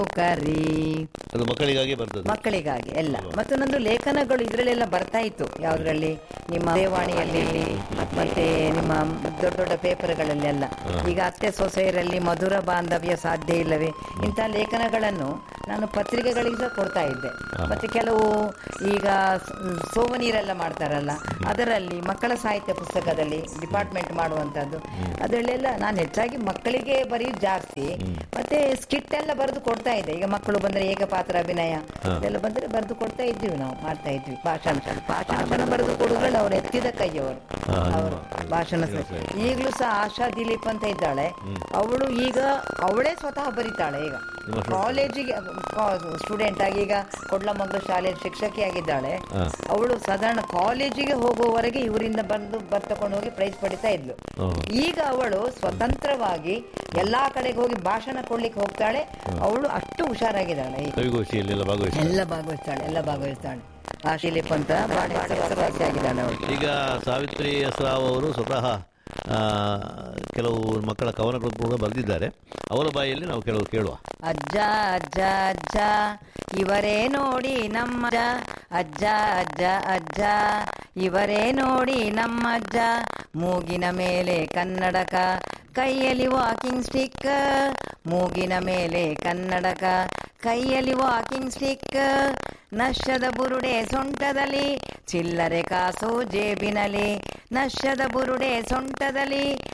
ಕರಿ ಅದು ಮಕ್ಕಳಿಗಾಗಿ ಬರ್ತದೆ ಮಕ್ಕಳಿಗಾಗಿ ಎಲ್ಲ ಮತ್ತು ನಂದು ಲೇಖನಗಳು ಇದರಲ್ಲೆಲ್ಲ ಬರ್ತಾ ಇತ್ತು ಯಾವ್ದ್ರಲ್ಲಿ ನಿಮ್ಮ ದೇವಾಣಿಯಲ್ಲಿ ಮತ್ತೆ ನಿಮ್ಮ ದೊಡ್ಡ ದೊಡ್ಡ ಪೇಪರ್ಗಳಲ್ಲೆಲ್ಲ ಈಗ ಅತ್ತೆ ಸೊಸೆಯರಲ್ಲಿ ಮಧುರ ಬಾಂಧವ್ಯ ಸಾಧ್ಯ ಇಲ್ಲವೇ ಇಂಥ ಲೇಖನಗಳನ್ನು ನಾನು ಪತ್ರಿಕೆಗಳಿಗೆ ಸಹ ಕೊಡ್ತಾ ಇದ್ದೆ ಮತ್ತೆ ಕೆಲವು ಈಗ ಸ- ಸೋಮನೀರೆಲ್ಲ ಮಾಡ್ತಾರಲ್ಲ ಅದರಲ್ಲಿ ಮಕ್ಕಳ ಸಾಹಿತ್ಯ ಪುಸ್ತಕದಲ್ಲಿ ಡಿಪಾರ್ಟ್ಮೆಂಟ್ ಮಾಡುವಂತದ್ದು ಅದರಲ್ಲೆಲ್ಲ ನಾನು ಹೆಚ್ಚಾಗಿ ಮಕ್ಕಳಿಗೆ ಬರೆಯುದು ಜಾಸ್ತಿ ಮತ್ತೆ ಸ್ಕಿಟ್ ಎಲ್ಲ ಬರೆದು ಕೊಡ್ತಾ ಇದ್ದೆ ಈಗ ಮಕ್ಕಳು ಬಂದ್ರೆ ಏಕಪಾತ್ರ ಅಭಿನಯ ಇದೆಲ್ಲ ಬಂದ್ರೆ ಬರೆದು ಕೊಡ್ತಾ ಇದ್ವಿ ನಾವು ಮಾಡ್ತಾ ಇದ್ವಿ ಭಾಷಣ ಭಾಷಣ ಬರೆದು ಕೊಡುಗಳು ಅವ್ರು ಎತ್ತಿದ ಕೈಯವರು ಅವರು ಭಾಷಣ ಸಹ ಈಗಲೂ ಸಹ ಆಶಾ ದಿಲೀಪ್ ಅಂತ ಇದ್ದಾಳೆ ಅವಳು ಈಗ ಅವಳೇ ಸ್ವತಃ ಬರೀತಾಳೆ ಈಗ ಕಾಲೇಜಿಗೆ ಸ್ಟೂಡೆಂಟ್ ಆಗಿ ಈಗ ಕೊಡ್ಲಮಗ್ಲು ಶಾಲೆ ಶಿಕ್ಷಕಿಯಾಗಿದ್ದಾಳೆ ಅವಳು ಸಾಧಾರಣ ಕಾಲೇಜಿಗೆ ಹೋಗುವವರೆಗೆ ಇವರಿಂದ ಬಂದು ಬರ್ತಕೊಂಡು ಹೋಗಿ ಪ್ರೈಸ್ ಪಡಿತಾ ಇದ್ಲು ಈಗ ಅವಳು ಸ್ವತಂತ್ರವಾಗಿ ಎಲ್ಲಾ ಕಡೆಗೆ ಹೋಗಿ ಭಾಷಣ ಕೊಡ್ಲಿಕ್ಕೆ ಹೋಗ್ತಾಳೆ ಅವಳು ಅಷ್ಟು ಹುಷಾರಾಗಿದ್ದಾಳೆ ಈಗ ಕವಿಗೋಷ್ಠಿಯಲ್ಲೆಲ್ಲ ಭಾಗವಹಿಸ್ತಾರೆ ಎಲ್ಲ ಭಾಗವಹಿಸ್ತಾಳೆ ಎಲ್ಲ ಭಾಗವಹಿಸ್ತಾಳೆ ಆಶಿಲಿಪ್ ಅಂತ ಬಹಳ ಹೆಸರುವಾಸಿಯಾಗಿದ್ದಾಳೆ ಅವಳು ಈಗ ಸಾವಿತ್ರಿ ಎಸ್ರಾವ್ ಅವರು ಸ್ವತಃ ಆ, ಕೆಲವು ಮಕ್ಕಳ ಕವನಗಳು ಕೂಡ ಬರೆದಿದ್ದಾರೆ ಅವರ ಬಾಯಲ್ಲಿ ನಾವು ಕೆಲವು ಕೇಳುವ ಅಜ್ಜ ಅಜ್ಜ ಅಜ್ಜ ಇವರೇ ನೋಡಿ ನಮ್ಮ ಅಜ್ಜ ಅಜ್ಜ ಅಜ್ಜ ಇವರೇ ನೋಡಿ ನಮ್ಮ ಅಜ್ಜ ಮೂಗಿನ ಮೇಲೆ ಕನ್ನಡಕ ಕೈಯಲ್ಲಿ ವಾಕಿಂಗ್ ಸ್ಟಿಕ್ ಮೂಗಿನ ಮೇಲೆ ಕನ್ನಡಕ ಕೈಯಲ್ಲಿ ವಾಕಿಂಗ್ ಸ್ಟಿಕ್ ನಶ್ಯದ ಬುರುಡೆ ಸೊಂಟದಲ್ಲಿ ಚಿಲ್ಲರೆ ಕಾಸು ಜೇಬಿನಲ್ಲಿ ನಶ್ಯದ ಬುರುಡೆ ಸೊಂಟದಲ್ಲಿ